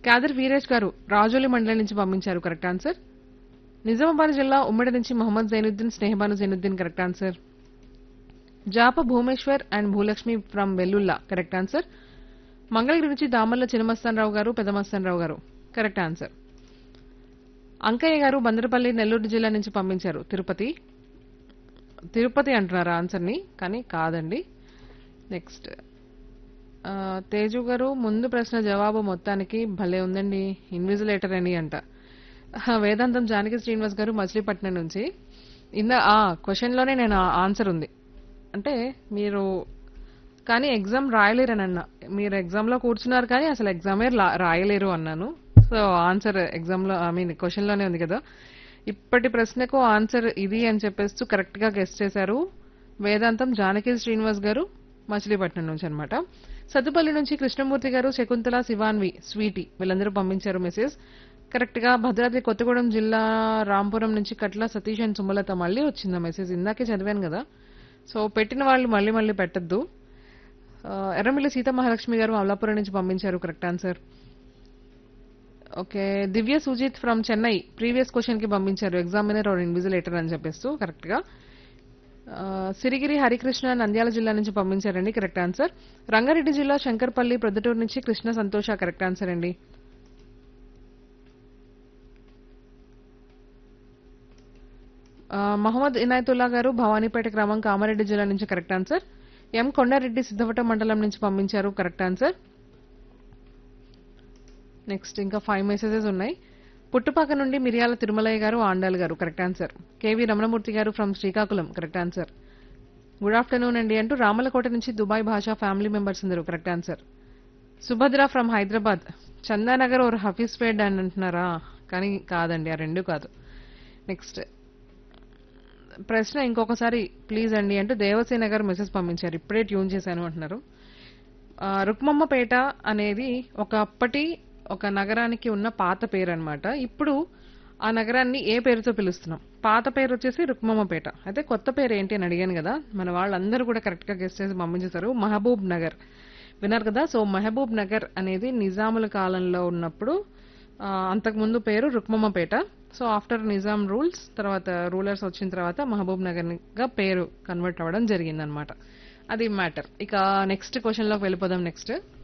కాదర్ వీరేష్ గారు రాజోలి మండలం నుంచి పంపించారు కరెక్ట్ ఆన్సర్ నిజామాబాద్ జిల్లా ఉమ్మడి నుంచి Mohammed Zainuddin Snehabanu Zainuddin correct answer Japa Bhumeshwar and Bhulakshmi from Vellulla correct answer Mangalagiri నుంచి దామర్ల చిన్నమస్తానరావు గారు పెదమస్తానరావు గారు కరెక్ట్ ఆన్సర్ అంకయ్య గారు బందరపల్లి నెల్లూరు జిల్లా నుంచి పంపించారు తిరుపతి తిరుపతి అంటున్నారు ఆన్సర్ని కానీ కాదండి నెక్స్ట్ ఆ, తేజు గారు ముందు ప్రశ్న జవాబు మొత్తానికి భలే ఉందండి ఇన్విజిలేటర్ అని అంట ఆ, వేదాంతం జానకి శ్రీనివాస్ గారు మచిలీపట్నం నుంచి ఇంద ఆ క్వశ్చన్ లోనే నేను ఆన్సర్ ఉంది అంటే మీరు కానీ ఎగ్జామ్ రాయలేరని అన్న మీరు ఎగ్జామ్ లో కూర్చున్నారు కానీ అసలు ఎగ్జామే లా- రాయలేరు అన్నాను సో ఆన్సర్ ఎగ్జామ్ లో ఐ మీన్ క్వశ్చన్ లోనే ఉంది కదా ఇప్పటి ప్రశ్నకు ఆన్సర్ ఇది అని చెప్పేస్తూ కరెక్ట్ గా గెస్ట్ చేశారు వేదాంతం జానకి శ్రీనివాస్ గారు మచిలీపట్నం నుంచి అన్నమాట సత్తుపల్లి నుంచి కృష్ణమూర్తి గారు శకుంతల శివాన్వి స్వీటీ వీళ్ళందరూ పంపించారు మెసేజ్ కరెక్ట్ గా భద్రాద్రి కొత్తగూడెం జిల్లా రాంపురం నుంచి కట్ల సతీష్ అండ్ సుమలత మళ్ళీ వచ్చింది మెసేజ్ ఇందాకే చదివాను కదా సో పెట్టిన వాళ్ళు మళ్ళీ మళ్ళీ పెట్టద్దు ఎర్రమిల్లి సీత మహాలక్ష్మి గారు అమలాపురం నుంచి పంపించారు correct answer okay Divya Sujith from Chennai previous question కి పంపించారు ఎగ్జామినర్ ఆర్ ఇన్విజిలేటర్ అని చెప్పేస్తూ కరెక్ట్ గా ఆ, సిరిగిరి హరికృష్ణ నంద్యాల జిల్లా నుంచి పంపించారండి కరెక్ట్ ఆన్సర్ రంగారెడ్డి జిల్లా శంకర్పల్లి ప్రొద్దుటూరు నుంచి కృష్ణ సంతోష కరెక్ట్ ఆన్సర్ అండి ఆ, మహమ్మద్ ఇనాయతుల్లా గారు భవానీపేట గ్రామం కామారెడ్డి జిల్లా నుంచి correct answer M Kondareddy Siddhavata మండలం నుంచి పంపించారు కరెక్ట్ ఆన్సర్ నెక్స్ట్ ఇంకా ఫైవ్ మెసేజెస్ ఉన్నాయి పుట్టుపాక నుండి మిరియాల తిరుమలయ్య గారు ఆండాల్ గారు కరెక్ట్ ఆన్సర్ కేవి రమణమూర్తి గారు from Srikakulam correct answer good afternoon అండి అంటూ రామలకోట నుంచి దుబాయ్ భాషా ఫ్యామిలీ మెంబర్స్ అందరూ correct answer Subhadra from Hyderabad Chandanagar or Hafeezpet అని అంటున్నారా కానీ కాదండి ఆ రెండు కాదు నెక్స్ట్ ప్రశ్న ఇంకొకసారి ప్లీజ్ అండి అంటూ దేవసేన గారు మెసేజ్ పంపించారు ఇప్పుడే ట్యూన్ చేశాను అంటున్నారు ఆ, రుక్మమ్మపేట అనేది ఒకప్పటి ఒక నగరానికి ఉన్న పాత పేరు అన్నమాట ఇప్పుడు ఆ నగరాన్ని ఏ పేరుతో పిలుస్తున్నాం పాత పేరు వచ్చేసి రుక్మమ్మపేట అయితే కొత్త పేరు ఏంటి అని అడిగాను కదా మన వాళ్ళందరూ కూడా కరెక్ట్ గా గెస్ట్ చేసి పంపించేశారు మహబూబ్ నగర్ విన్నారు కదా సో మహబూబ్ నగర్ అనేది నిజాముల కాలంలో ఉన్నప్పుడు ఆ, అంతకుముందు పేరు Rukmammapeta so after Nizam rules తర్వాత రూలర్స్ వచ్చిన తర్వాత మహబూబ్ నగర్ గా పేరు కన్వర్ట్ అవ్వడం జరిగిందనమాట అది మ్యాటర్ ఇక నెక్స్ట్ క్వశ్చన్ లోకి వెళ్ళిపోదాం నెక్స్ట్